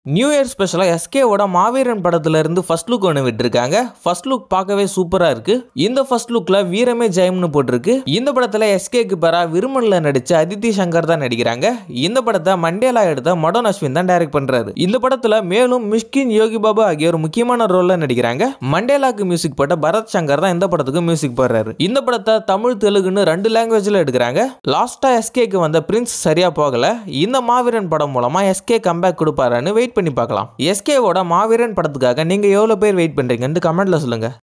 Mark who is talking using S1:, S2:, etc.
S1: new year ஸ்பெஷலாக எஸ்கேவோட மாவீரன் படத்துல இருந்து ஃபர்ஸ்ட் லுக் ஒன்று விட்டுருக்காங்க ஃபர்ஸ்ட் லுக் பார்க்கவே சூப்பராக இருக்கு இந்த ஃபர்ஸ்ட் லுக்ல வீரமே ஜெயம்னு போட்டிருக்கு இந்த படத்துல எஸ்கேக்கு பெறா விருமன்ல நடிச்ச அதித்தி சங்கர் தான் நடிக்கிறாங்க இந்த படத்தை மண்டேலா எடுத்த மடோன் அஸ்வின் தான் டைரக்ட் பண்றாரு இந்த படத்துல மேலும் மிஷ்கின் யோகி பாபா ஆகியோர் முக்கியமான ரோல்ல நடிக்கிறாங்க மண்டேலாக்கு மியூசிக் போட்ட பரத் சங்கர் தான் இந்த படத்துக்கு மியூசிக் போடுறாரு இந்த படத்தை தமிழ் தெலுங்குன்னு ரெண்டு லாங்குவேஜ்ல எடுக்கிறாங்க லாஸ்டா எஸ்கேக்கு வந்த பிரின்ஸ் சரியா போகல இந்த மாவீரன் படம் மூலமா எஸ்கே கம்பேக் கொடுப்பாருன்னு வெயிட் பண்ணி பார்க்கலாம் எஸ்கேவோட மாவீரன் படத்துக்காக நீங்க எவ்வளவு பேர் வெயிட் பண்றீங்கன்னு கமெண்ட்ல சொல்லுங்க